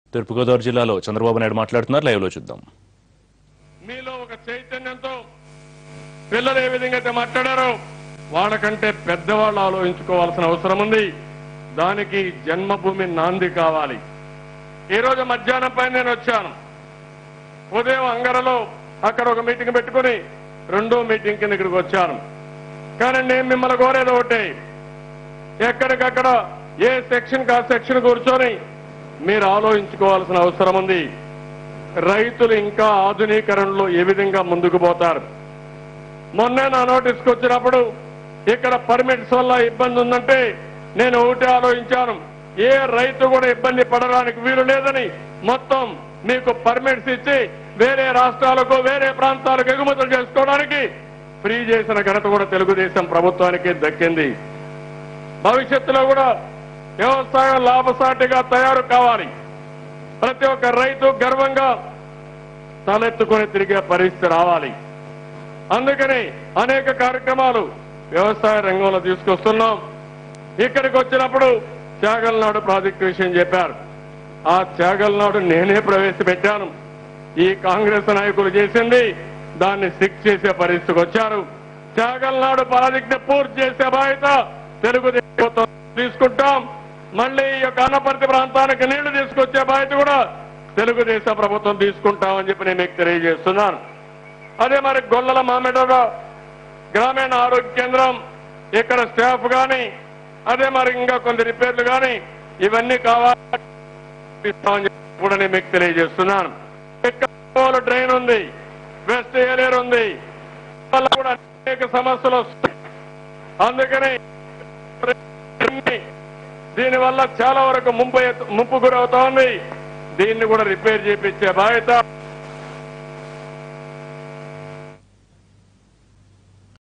తూర్పుగోదావరి జిల్లాలో చంద్రబాబు నాయుడు మాట్లాడుతున్నారు లైవ్ లో చూద్దాం మీలో ఒక చైతన్యంతో పిల్లలు ఏ విధంగా అయితే మాట్లాడారో వాళ్ళకంటే పెద్దవాళ్ళు ఆలోచించుకోవాల్సిన అవసరం ఉంది దానికి జన్మభూమి నాంది కావాలి ఈ రోజు మధ్యాహ్నం పైన నేను వచ్చాను ఉదయం అంగరలో అక్కడ ఒక మీటింగ్ పెట్టుకుని రెండో మీటింగ్ కింద ఇక్కడికి వచ్చాను కానీ నేను మిమ్మల్ని కోరేది ఒకటే ఎక్కడికక్కడ ఏ సెక్షన్ కా సెక్షన్ కూర్చొని మీరు ఆలోచించుకోవాల్సిన అవసరం ఉంది రైతులు ఇంకా ఆధునీకరణలో ఏ విధంగా ముందుకు పోతారు మొన్నే నా నోటీస్కి వచ్చినప్పుడు ఇక్కడ పర్మిట్స్ వల్ల ఇబ్బంది ఉందంటే నేను ఒకటే ఆలోచించాను ఏ రైతు కూడా ఇబ్బంది పడడానికి వీలు లేదని మొత్తం మీకు పర్మిట్స్ ఇచ్చి వేరే రాష్ట్రాలకు వేరే ప్రాంతాలకు ఎగుమతులు చేసుకోవడానికి ఫ్రీ చేసిన ఘనత కూడా తెలుగుదేశం ప్రభుత్వానికి దక్కింది భవిష్యత్తులో కూడా వ్యవసాయం లాభసాటిగా తయారు కావాలి ప్రతి ఒక్క రైతు గర్వంగా తలెత్తుకొని తిరిగే పరిస్థితి రావాలి అందుకని అనేక కార్యక్రమాలు వ్యవసాయ రంగంలో తీసుకొస్తున్నాం ఇక్కడికి వచ్చినప్పుడు త్యాగలనాడు ప్రాజెక్టు విషయం చెప్పారు ఆ త్యాగలనాడు నేనే ప్రవేశపెట్టాను ఈ కాంగ్రెస్ నాయకులు చేసింది దాన్ని సిక్ చేసే పరిస్థితికి వచ్చారు త్యాగలనాడు ప్రాజెక్టు పూర్తి చేసే బాధ్యత తెలుగుదేశం ప్రభుత్వం తీసుకుంటాం మళ్ళీ ఈ యొక్క అన్నపర్తి ప్రాంతానికి నీళ్లు తీసుకొచ్చే బాధ్యత కూడా తెలుగుదేశం ప్రభుత్వం తీసుకుంటామని చెప్పి నేను మీకు తెలియజేస్తున్నాను అదే మరి గొల్లల మామిడిలో గ్రామీణ ఆరోగ్య కేంద్రం ఇక్కడ స్టాఫ్ గాని అదే మరి ఇంకా కొన్ని రిపేర్లు గాని ఇవన్నీ కావాలి ఇస్తామని చెప్పి కూడా నేను మీకు తెలియజేస్తున్నాను ఇక్కడ డ్రైన్ ఉంది వెస్ట్ ఏరియర్ ఉంది వల్ల కూడా అనేక సమస్యలు వస్తాయి అందుకని దీనివల్ల చాలా వరకు ముంపు ముంపు గురవుతా ఉంది దీన్ని కూడా రిపేర్ చేపించే బాధ్యత